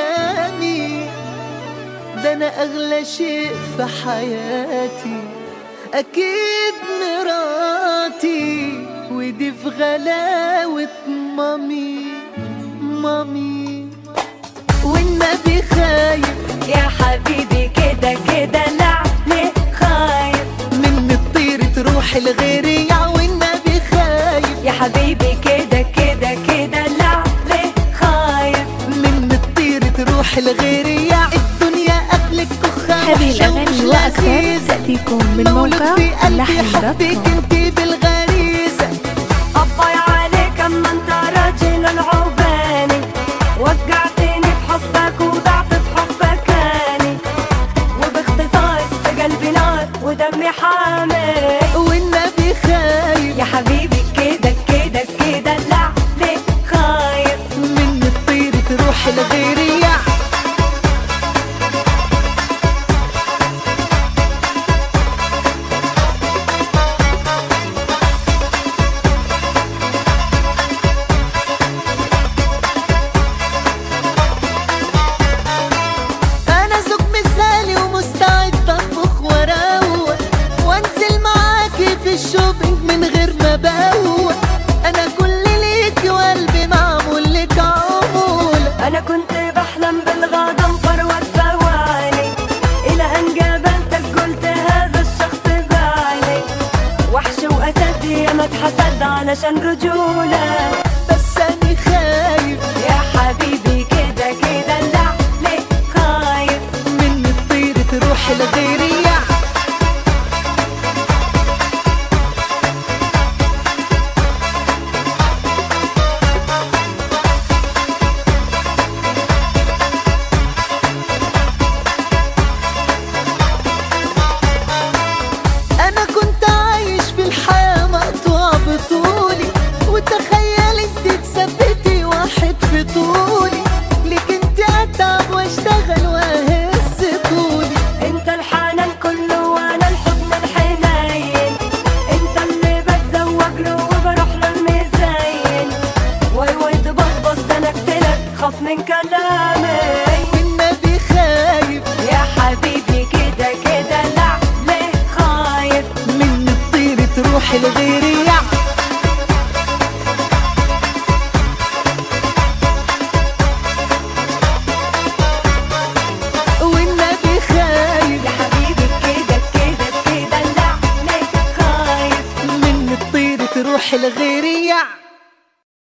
كلامي ده انا اغلى شيء في حياتي اكيد مراتي ودي في غلاوة مامي مامي والنبي خايف يا حبيبي كده كده لا ليه خايف من الطير تروح لغيري يا والنبي خايف يا حبيبي كده كده كده لا ليه خايف من الطير تروح لغيري يا الدنيا قبلك كخة هذه وحشة الأغاني ومش وأكثر لذيذة. تأتيكم من مولود موقع في قلبي اللحن دوت حبك كوم. انتي بالغريزة أباي عليك أما أنت راجل العوباني وقعتني في حبك وضعت في حبك أني وباختصار في قلبي نار ودمي حامي والنبي خايف يا حبيبي كده كده كده لا ليه خايف من الطير تروح لغيري يا انا زوج مثالي ومستعد اطبخ واروق وانزل معاكي في الشوبينج من غير ما بوق انا كل ليكي وقلبي معمول لك عمولة أنا كنت بحلم بالغضنفر والثواني إلى أن قابلتك قلت هذا الشخص بالي وحش وأسد يا ما اتحسد علشان رجولة بس انا خايف يا حبيبي كده كده لا ليه خايف من الطير تروح لغيري يا انا كنت عايش في الحياة مقطوع بطولي وتخيل انت تثبتي واحد في طولي ليك انت اتعب واشتغل واهز طولي انت الحنان كله وانا الحضن الحنين انت اللي بتزوج له وبروح له المزين واي واي تبصبص ده انا اقتلك خاف من كلامي والنبي خايف يا حبيبي كده كده لا ليه خايف من الطير تروح لغيري يا والنبي خايف يا حبيبي كده كده كده لا ليه خايف من الطير تروح لغيري يا